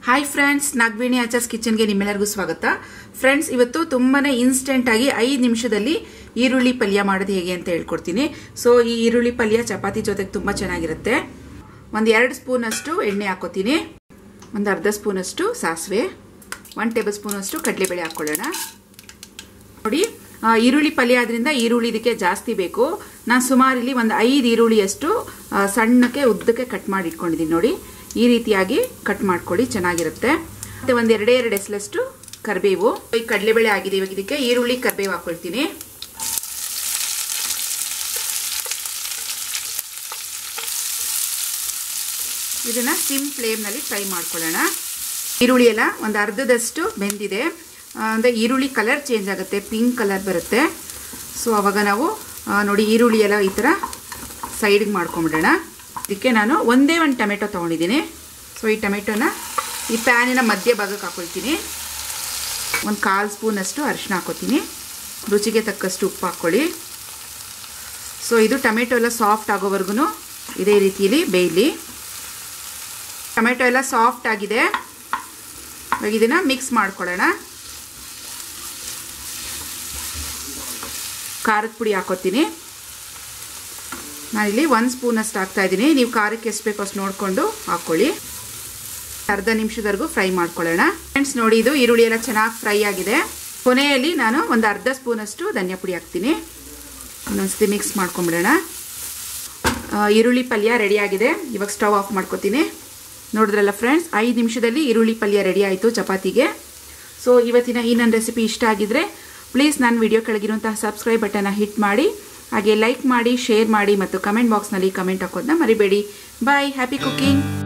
hi friends Nagaveni Achar's ಕಿಚನ್ಗೆ ನಿಮ್ಮೆಲ್ಲರಿಗೂ ಸ್ವಾಗತ ಫ್ರೆಂಡ್ಸ್ ಇವತ್ತು ತುಂಬಾನೇ ಇನ್ಸ್ಟೆಂಟ್ ಆಗಿ ಐದು ನಿಮಿಷದಲ್ಲಿ ಈರುಳ್ಳಿ ಪಲ್ಯ ಮಾಡೋದು ಹೇಗೆ ಅಂತ ಹೇಳ್ಕೊಡ್ತೀನಿ ಸೊ ಈ ಈರುಳ್ಳಿ ಪಲ್ಯ ಚಪಾತಿ ಜೊತೆಗೆ ತುಂಬಾ ಚೆನ್ನಾಗಿರುತ್ತೆ ಒಂದು ಎರಡು ಸ್ಪೂನ್ ಅಷ್ಟು ಎಣ್ಣೆ ಹಾಕೋತೀನಿ ಒಂದು ಅರ್ಧ ಸ್ಪೂನ್ ಅಷ್ಟು ಸಾಸಿವೆ ಒನ್ ಟೇಬಲ್ ಸ್ಪೂನ್ ಅಷ್ಟು ಕಡಲೆಬೇಳೆ ಹಾಕೊಳ್ಳೋಣ ನೋಡಿ ಆ, ಈರುಳ್ಳಿ ಪಲ್ಯ ಆದ್ರಿಂದ ಈರುಳ್ಳಿ ಇದಕ್ಕೆ ಜಾಸ್ತಿ ಬೇಕು ನಾನು ಸುಮಾರು ಇಲ್ಲಿ ಒಂದು ಐದು ಈರುಳ್ಳಿಯಷ್ಟು ಆ, ಸಣ್ಣಕ್ಕೆ ಉದ್ದಕ್ಕೆ ಕಟ್ ಮಾಡಿ ಇಟ್ಕೊಂಡಿದ್ದೀನಿ ನೋಡಿ ಈ ರೀತಿಯಾಗಿ ಕಟ್ ಮಾಡ್ಕೊಳ್ಳಿ ಚೆನ್ನಾಗಿರುತ್ತೆ ಮತ್ತೆ ಒಂದು ಎರಡೇ ಎರಡು ಎಸ್ಲಷ್ಟು ಕರಿಬೇವು ಈ ಕಡಲೆಬೇಳೆ ಆಗಿದೆ ಇವಾಗ ಇದಕ್ಕೆ ಈರುಳ್ಳಿ ಕರಿಬೇವು ಹಾಕೊಳ್ತೀನಿ ಇದನ್ನ ಸಿಮ್ ಫ್ಲೇಮ್ನಲ್ಲಿ ಫ್ರೈ ಮಾಡ್ಕೊಳ್ಳೋಣ ಈರುಳ್ಳಿ ಎಲ್ಲ ಒಂದು ಅರ್ಧದಷ್ಟು ಬೆಂದಿದೆ ಆ, ಅಂದ್ರೆ ಈರುಳ್ಳಿ ಕಲರ್ ಚೇಂಜ್ ಆಗುತ್ತೆ ಪಿಂಕ್ ಕಲರ್ ಬರುತ್ತೆ ಸೊ ಅವಾಗ ನಾವು ಆ, ನೋಡಿ ಈರುಳ್ಳಿ ಎಲ್ಲ ಈ ಥರ ಸೈಡ್ಗೆ ಮಾಡ್ಕೊಂಬಿಡೋಣ ಇದಕ್ಕೆ ನಾನು ಒಂದೇ ಒಂದು ಟೊಮೆಟೊ ತೊಗೊಂಡಿದ್ದೀನಿ ಸೊ ಈ ಟೊಮೆಟೊನ ಈ ಪ್ಯಾನಿನ ಮಧ್ಯ ಭಾಗಕ್ಕೆ ಹಾಕೊಳ್ತೀನಿ ಒಂದು ಕಾಲು ಸ್ಪೂನಷ್ಟು ಅರಿಶಿನ ಹಾಕೋತೀನಿ ರುಚಿಗೆ ತಕ್ಕಷ್ಟು ಉಪ್ಪು ಹಾಕ್ಕೊಳ್ಳಿ ಸೊ ಇದು ಟೊಮೆಟೊ ಎಲ್ಲ ಸಾಫ್ಟ್ ಆಗೋವರೆಗೂ ಇದೇ ರೀತಿಯಲ್ಲಿ ಬೇಯಲಿ ಟೊಮೆಟೊ ಎಲ್ಲ ಸಾಫ್ಟ್ ಆಗಿದೆ ಇವಾಗ ಇದನ್ನು ಮಿಕ್ಸ್ ಮಾಡ್ಕೊಳ್ಳೋಣ ಖಾರದ ಪುಡಿ ಹಾಕೋತೀನಿ ನಾನಿಲ್ಲಿ ಒಂದು ಸ್ಪೂನಷ್ಟು ಹಾಕ್ತಾ ಇದ್ದೀನಿ ನೀವು ಖಾರಕ್ಕೆ ಎಷ್ಟು ಬೇಕೋ ಅಷ್ಟು ನೋಡಿಕೊಂಡು ಹಾಕ್ಕೊಳ್ಳಿ ಅರ್ಧ ನಿಮಿಷದವರೆಗೂ ಫ್ರೈ ಮಾಡ್ಕೊಳ್ಳೋಣ ಫ್ರೆಂಡ್ಸ್ ನೋಡಿ ಇದು ಈರುಳ್ಳಿ ಎಲ್ಲ ಚೆನ್ನಾಗಿ ಫ್ರೈ ಆಗಿದೆ ಕೊನೆಯಲ್ಲಿ ನಾನು ಒಂದು ಅರ್ಧ ಸ್ಪೂನಷ್ಟು ಧನಿಯಾ ಪುಡಿ ಹಾಕ್ತೀನಿ ಇನ್ನೊಂದ್ಸತಿ ಮಿಕ್ಸ್ ಮಾಡ್ಕೊಂಬಿಡೋಣ ಆ, ಈರುಳ್ಳಿ ಪಲ್ಯ ರೆಡಿ ಆಗಿದೆ ಇವಾಗ ಸ್ಟವ್ ಆಫ್ ಮಾಡ್ಕೋತೀನಿ ನೋಡಿದ್ರಲ್ಲ ಫ್ರೆಂಡ್ಸ್ ಐದು ನಿಮಿಷದಲ್ಲಿ ಈರುಳ್ಳಿ ಪಲ್ಯ ರೆಡಿ ಆಯಿತು ಚಪಾತಿಗೆ ಸೊ ಇವತ್ತಿನ ಈ ನನ್ನ ರೆಸಿಪಿ ಇಷ್ಟ ಆಗಿದ್ರೆ ಪ್ಲೀಸ್ ನನ್ನ ವಿಡಿಯೋ ಕೆಳಗಿರುವಂತಹ ಸಬ್ಸ್ಕ್ರೈಬ್ ಬಟನ್ನ ಹಿಟ್ ಮಾಡಿ ಹಾಗೆ ಲೈಕ್ ಮಾಡಿ ಶೇರ್ ಮಾಡಿ ಮತ್ತು ಕಮೆಂಟ್ ಬಾಕ್ಸ್ನಲ್ಲಿ ಕಮೆಂಟ್ ಹಾಕೋದನ್ನ ಮರಿಬೇಡಿ ಬಾಯ್ ಹ್ಯಾಪಿ ಕುಕಿಂಗ್